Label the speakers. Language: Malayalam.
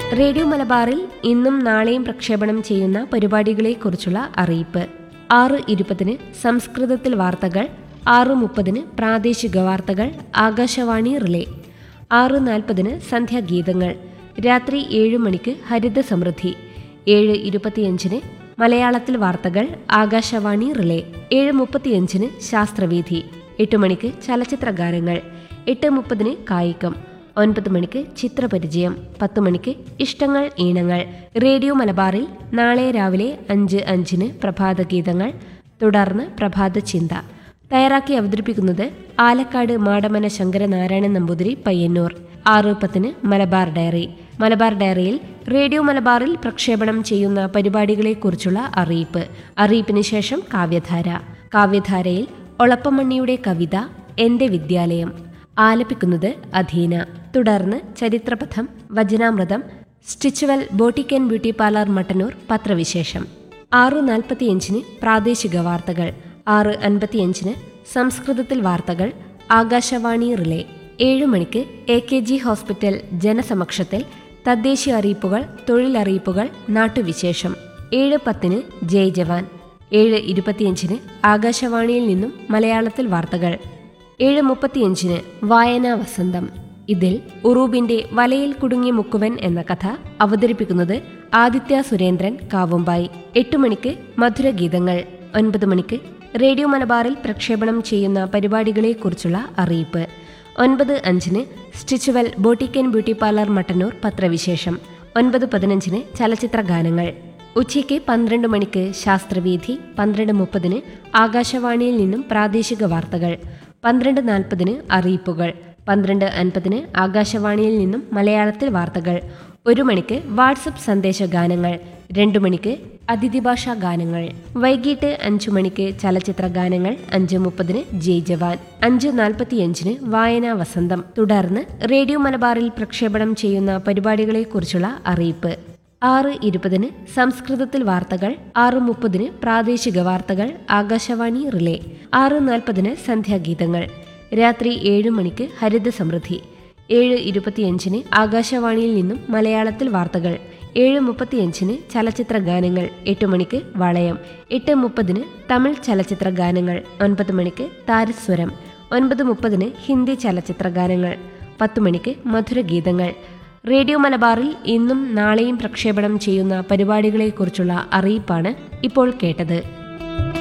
Speaker 1: റേഡിയോ മലബാറിൽ ഇന്നും നാളെയും പ്രക്ഷേപണം ചെയ്യുന്ന പരിപാടികളെക്കുറിച്ചുള്ള അറിയിപ്പ് ആറ് ഇരുപതിന് സംസ്കൃതത്തിൽ വാർത്തകൾ ആറ് മുപ്പതിന് പ്രാദേശിക വാർത്തകൾ ആകാശവാണി റിലേ ആറ് നാൽപ്പതിന് സന്ധ്യാഗീതങ്ങൾ രാത്രി ഏഴ് മണിക്ക് ഹരിത സമൃദ്ധി ഏഴ് ഇരുപത്തിയഞ്ചിന് മലയാളത്തിൽ വാർത്തകൾ ആകാശവാണി റിലേ ഏഴ് മുപ്പത്തിയഞ്ചിന് ശാസ്ത്രവീഥി എട്ട് മണിക്ക് ചലച്ചിത്ര ഗാനങ്ങൾ എട്ട് മുപ്പതിന് കായികം ഒൻപത് മണിക്ക് ചിത്രപരിചയം പത്ത് മണിക്ക് ഇഷ്ടങ്ങൾ ഈണങ്ങൾ റേഡിയോ മലബാറിൽ നാളെ രാവിലെ അഞ്ച് അഞ്ചിന് പ്രഭാത ഗീതങ്ങൾ തുടർന്ന് പ്രഭാത ചിന്ത തയ്യാറാക്കി അവതരിപ്പിക്കുന്നത് ആലക്കാട് മാടമന ശങ്കരനാരായണൻ നമ്പൂതിരി പയ്യന്നൂർ ആറ് പത്തിന് മലബാർ ഡയറി മലബാർ ഡയറിയിൽ റേഡിയോ മലബാറിൽ പ്രക്ഷേപണം ചെയ്യുന്ന പരിപാടികളെക്കുറിച്ചുള്ള അറിയിപ്പ് അറിയിപ്പിന് ശേഷം കാവ്യധാര കാവ്യധാരയിൽ ഒളപ്പമണ്ണിയുടെ കവിത എന്റെ വിദ്യാലയം ആലപിക്കുന്നത് അധീന തുടർന്ന് ചരിത്രപഥം വചനാമൃതം Stitchwell boutique and beauty parlour Mattannur പത്രവിശേഷം ആറ് നാൽപ്പത്തിയഞ്ചിന് പ്രാദേശിക വാർത്തകൾ ആറ് അൻപത്തിയഞ്ചിന് സംസ്കൃതത്തിൽ വാർത്തകൾ ആകാശവാണി റിലേ ഏഴു മണിക്ക് എ കെ ജി ഹോസ്പിറ്റൽ ജനസമക്ഷത്തിൽ തദ്ദേശീയ അറിയിപ്പുകൾ തൊഴിലറിയിപ്പുകൾ നാട്ടുവിശേഷം ഏഴ് പത്തിന് ജയ് ജവാൻ ഏഴ് ഇരുപത്തിയഞ്ചിന് ആകാശവാണിയിൽ നിന്നും മലയാളത്തിൽ വാർത്തകൾ ഏഴ് മുപ്പത്തിയഞ്ചിന് വായനാ വസന്തം ഇതിൽ ഉറൂബിന്റെ വലയിൽ കുടുങ്ങിയ മുക്കുവൻ എന്ന കഥ അവതരിപ്പിക്കുന്നത് ആദിത്യ സുരേന്ദ്രൻ കാവുമ്പായി എട്ടു മണിക്ക് മധുരഗീതങ്ങൾ ഒൻപത് മണിക്ക് റേഡിയോ മലബാറിൽ പ്രക്ഷേപണം ചെയ്യുന്ന പരിപാടികളെക്കുറിച്ചുള്ള അറിയിപ്പ് ഒൻപത് അഞ്ചിന് Stitchwell boutique and beauty parlour Mattannur പത്രവിശേഷം ഒൻപത് പതിനഞ്ചിന് ചലച്ചിത്ര ഗാനങ്ങൾ ഉച്ചയ്ക്ക് പന്ത്രണ്ട് മണിക്ക് ശാസ്ത്രവീഥി പന്ത്രണ്ട് മുപ്പതിന് ആകാശവാണിയിൽ നിന്നും പ്രാദേശിക വാർത്തകൾ പന്ത്രണ്ട് നാൽപ്പതിന് അറിയിപ്പുകൾ പന്ത്രണ്ട് അൻപതിന് ആകാശവാണിയിൽ നിന്നും മലയാളത്തിൽ വാർത്തകൾ ഒരു മണിക്ക് വാട്സപ്പ് സന്ദേശ ഗാനങ്ങൾ രണ്ടു മണിക്ക് അതിഥി ഭാഷാ ഗാനങ്ങൾ വൈകിട്ട് അഞ്ചു മണിക്ക് ചലച്ചിത്ര ഗാനങ്ങൾ അഞ്ച് മുപ്പതിന് ജയ് ജവാൻ അഞ്ച് നാൽപ്പത്തിയഞ്ചിന് വായനാ വസന്തം തുടർന്ന് റേഡിയോ മലബാറിൽ പ്രക്ഷേപണം ചെയ്യുന്ന പരിപാടികളെക്കുറിച്ചുള്ള അറിയിപ്പ് ആറ് ഇരുപതിന് സംസ്കൃതത്തിൽ വാർത്തകൾ ആറ് മുപ്പതിന് പ്രാദേശിക വാർത്തകൾ ആകാശവാണി റിലേ ആറ് നാൽപ്പതിന് സന്ധ്യാഗീതങ്ങൾ രാത്രി ഏഴ് മണിക്ക് ഹരിത സമൃദ്ധി ഏഴ് ഇരുപത്തിയഞ്ചിന് ആകാശവാണിയിൽ നിന്നും മലയാളത്തിൽ വാർത്തകൾ ഏഴ് മുപ്പത്തിയഞ്ചിന് ചലച്ചിത്ര ഗാനങ്ങൾ എട്ട് മണിക്ക് വളയം എട്ട് മുപ്പതിന് തമിഴ് ചലച്ചിത്ര ഗാനങ്ങൾ ഒൻപത് മണിക്ക് താരസ്വരം ഒൻപത് മുപ്പതിന് ഹിന്ദി ചലച്ചിത്ര ഗാനങ്ങൾ പത്ത് മണിക്ക് മധുരഗീതങ്ങൾ റേഡിയോ മലബാറിൽ ഇന്നും നാളെയും പ്രക്ഷേപണം ചെയ്യുന്ന പരിപാടികളെക്കുറിച്ചുള്ള അറിയിപ്പാണ് ഇപ്പോൾ കേട്ടത്